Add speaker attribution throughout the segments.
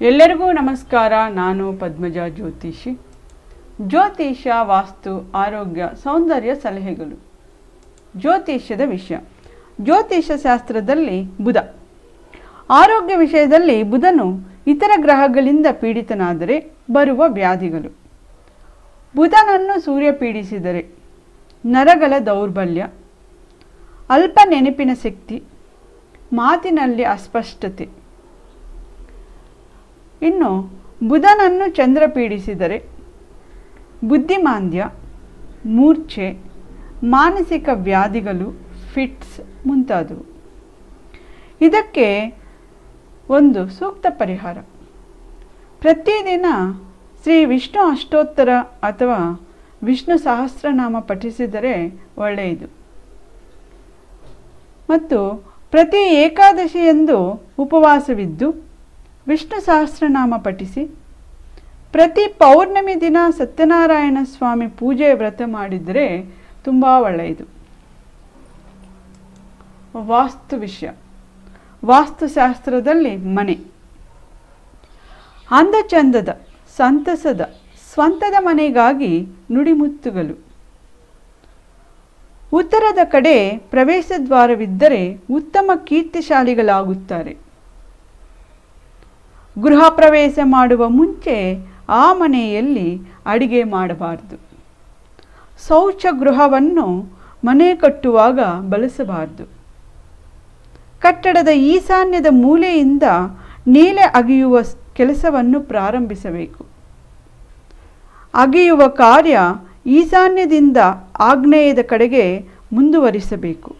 Speaker 1: ಎಲ್ಲರಿಗೂ ನಮಸ್ಕಾರ ನಾನು ಪದ್ಮಜ ಜ್ಯೋತಿಷಿ ಜ್ಯೋತಿಷ ವಾಸ್ತು ಆರೋಗ್ಯ ಸೌಂದರ್ಯ ಸಲಹೆಗಳು ಜ್ಯೋತಿಷ್ಯದ ವಿಷಯ ಜ್ಯೋತಿಷ ಶಾಸ್ತ್ರದಲ್ಲಿ ಬುಧ ಆರೋಗ್ಯ ವಿಷಯದಲ್ಲಿ ಬುಧನು ಇತರ ಗ್ರಹಗಳಿಂದ ಪೀಡಿತನಾದರೆ ಬರುವ ವ್ಯಾಧಿಗಳು ಬುಧನನ್ನು ಸೂರ್ಯ ಪೀಡಿಸಿದರೆ ನರಗಳ ದೌರ್ಬಲ್ಯ ಅಲ್ಪ ನೆನಪಿನ ಶಕ್ತಿ ಮಾತಿನಲ್ಲಿ ಅಸ್ಪಷ್ಟತೆ ಇನ್ನು ಬುಧನನ್ನು ಚಂದ್ರ ಪೀಡಿಸಿದರೆ ಬುದ್ಧಿಮಾಂದ್ಯ ಮೂರ್ಛೆ ಮಾನಸಿಕ ವ್ಯಾಧಿಗಳು ಫಿಟ್ಸ್ ಮುಂತಾದವು ಇದಕ್ಕೆ ಒಂದು ಸೂಕ್ತ ಪರಿಹಾರ ಪ್ರತಿದಿನ ಶ್ರೀ ವಿಷ್ಣು ಅಷ್ಟೋತ್ತರ ಅಥವಾ ವಿಷ್ಣು ಸಹಸ್ರನಾಮ ಪಠಿಸಿದರೆ ಒಳ್ಳೆಯದು ಮತ್ತು ಪ್ರತಿ ಏಕಾದಶಿಯಂದು ಉಪವಾಸವಿದ್ದು ವಿಷ್ಣು ಸಹಸ್ರನಾಮ ಪಠಿಸಿ ಪ್ರತಿ ಪೌರ್ಣಮಿ ದಿನ ಸತ್ಯನಾರಾಯಣ ಸ್ವಾಮಿ ಪೂಜೆ ವ್ರತ ಮಾಡಿದರೆ ತುಂಬ ಒಳ್ಳೆಯದು ವಾಸ್ತು ವಿಷಯ ವಾಸ್ತುಶಾಸ್ತ್ರದಲ್ಲಿ ಮನೆ ಅಂದಚಂದದ ಸಂತಸದ ಸ್ವಂತದ ಮನೆಗಾಗಿ ನುಡಿಮುತ್ತುಗಳು ಉತ್ತರದ ಕಡೆ ಪ್ರವೇಶ ದ್ವಾರವಿದ್ದರೆ ಉತ್ತಮ ಕೀರ್ತಿಶಾಲಿಗಳಾಗುತ್ತಾರೆ ಗೃಹ ಪ್ರವೇಶ ಮಾಡುವ ಮುಂಚೆ ಆ ಮನೆಯಲ್ಲಿ ಅಡಿಗೆ ಮಾಡಬಾರದು ಶೌಚ ಗೃಹವನ್ನು ಮನೆ ಕಟ್ಟುವಾಗ ಬಳಸಬಾರದು ಕಟ್ಟಡದ ಈಶಾನ್ಯದ ಮೂಲೆಯಿಂದ ನೀಲೆ ಅಗೆಯುವ ಕೆಲಸವನ್ನು ಪ್ರಾರಂಭಿಸಬೇಕು ಅಗೆಯುವ ಕಾರ್ಯ ಈಶಾನ್ಯದಿಂದ ಆಗ್ನೇಯದ ಕಡೆಗೆ ಮುಂದುವರಿಸಬೇಕು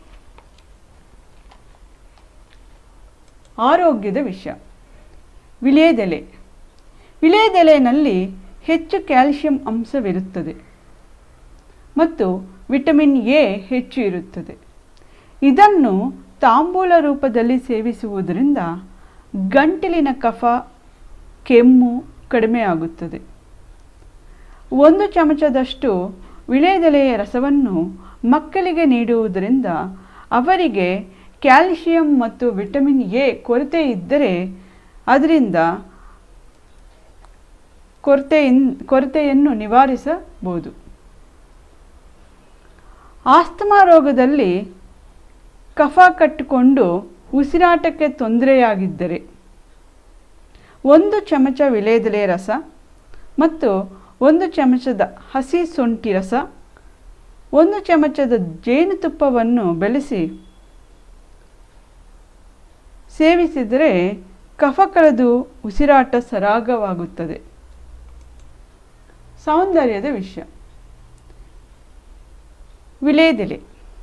Speaker 1: ಆರೋಗ್ಯದ ವಿಷಯ ವಿಲೇದೆಲೆ ವಿಲೇದೆಲೆನಲ್ಲಿ ಹೆಚ್ಚು ಕ್ಯಾಲ್ಸಿಯಂ ಅಂಶವಿರುತ್ತದೆ ಮತ್ತು ವಿಟಮಿನ್ ಎ ಹೆಚ್ಚು ಇರುತ್ತದೆ ಇದನ್ನು ತಾಂಬೂಲ ರೂಪದಲ್ಲಿ ಸೇವಿಸುವುದರಿಂದ ಗಂಟಲಿನ ಕಫ ಕೆಮ್ಮು ಕಡಿಮೆಯಾಗುತ್ತದೆ ಒಂದು ಚಮಚದಷ್ಟು ವಿಳೆದೆಲೆಯ ರಸವನ್ನು ಮಕ್ಕಳಿಗೆ ನೀಡುವುದರಿಂದ ಅವರಿಗೆ ಕ್ಯಾಲ್ಸಿಯಂ ಮತ್ತು ವಿಟಮಿನ್ ಎ ಕೊರತೆ ಇದ್ದರೆ ಅದರಿಂದ ಕೊರತೆಯಿನ್ ಕೊರತೆಯನ್ನು ನಿವಾರಿಸಬಹುದು ಆಸ್ತಮಾ ರೋಗದಲ್ಲಿ ಕಫ ಕಟ್ಟಿಕೊಂಡು ಉಸಿರಾಟಕ್ಕೆ ತೊಂದರೆಯಾಗಿದ್ದರೆ ಒಂದು ಚಮಚ ವಿಲೇದೆಲೆ ರಸ ಮತ್ತು ಒಂದು ಚಮಚದ ಹಸಿ ಶುಂಠಿ ರಸ ಒಂದು ಚಮಚದ ಜೇನುತುಪ್ಪವನ್ನು ಬೆಳೆಸಿ ಸೇವಿಸಿದರೆ ಕಫ ಕಳೆದು ಉಸಿರಾಟ ಸರಾಗವಾಗುತ್ತದೆ ಸೌಂದರ್ಯದ ವಿಷಯ ವಿಲೇದೆಲೆ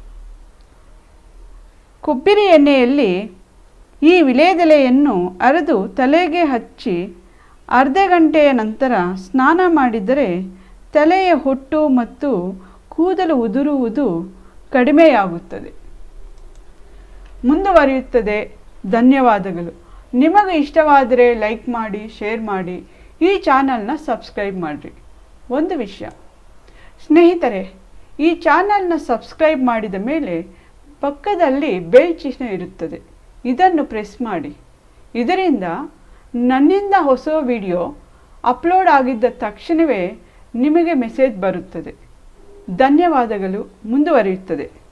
Speaker 1: ಕೊಬ್ಬರಿ ಎಣ್ಣೆಯಲ್ಲಿ ಈ ವಿಲೇದೆಲೆಯನ್ನು ಅರೆದು ತಲೆಗೆ ಹಚ್ಚಿ ಅರ್ಧ ಗಂಟೆಯ ನಂತರ ಸ್ನಾನ ಮಾಡಿದರೆ ತಲೆಯ ಹೊಟ್ಟು ಮತ್ತು ಕೂದಲು ಉದುರುವುದು ಕಡಿಮೆಯಾಗುತ್ತದೆ ಮುಂದುವರಿಯುತ್ತದೆ ಧನ್ಯವಾದಗಳು ನಿಮಗೆ ಇಷ್ಟವಾದರೆ ಲೈಕ್ ಮಾಡಿ ಶೇರ್ ಮಾಡಿ ಈ ಚಾನಲ್ನ ಸಬ್ಸ್ಕ್ರೈಬ್ ಮಾಡಿರಿ ಒಂದು ವಿಷಯ ಸ್ನೇಹಿತರೆ ಈ ಚಾನಲ್ನ ಸಬ್ಸ್ಕ್ರೈಬ್ ಮಾಡಿದ ಮೇಲೆ ಪಕ್ಕದಲ್ಲಿ ಬೆಲ್ ಚಿಹ್ನೆ ಇರುತ್ತದೆ ಇದನ್ನು ಪ್ರೆಸ್ ಮಾಡಿ ಇದರಿಂದ ನನ್ನಿಂದ ಹೊಸ ವಿಡಿಯೋ ಅಪ್ಲೋಡ್ ಆಗಿದ್ದ ತಕ್ಷಣವೇ ನಿಮಗೆ ಮೆಸೇಜ್ ಬರುತ್ತದೆ ಧನ್ಯವಾದಗಳು ಮುಂದುವರಿಯುತ್ತದೆ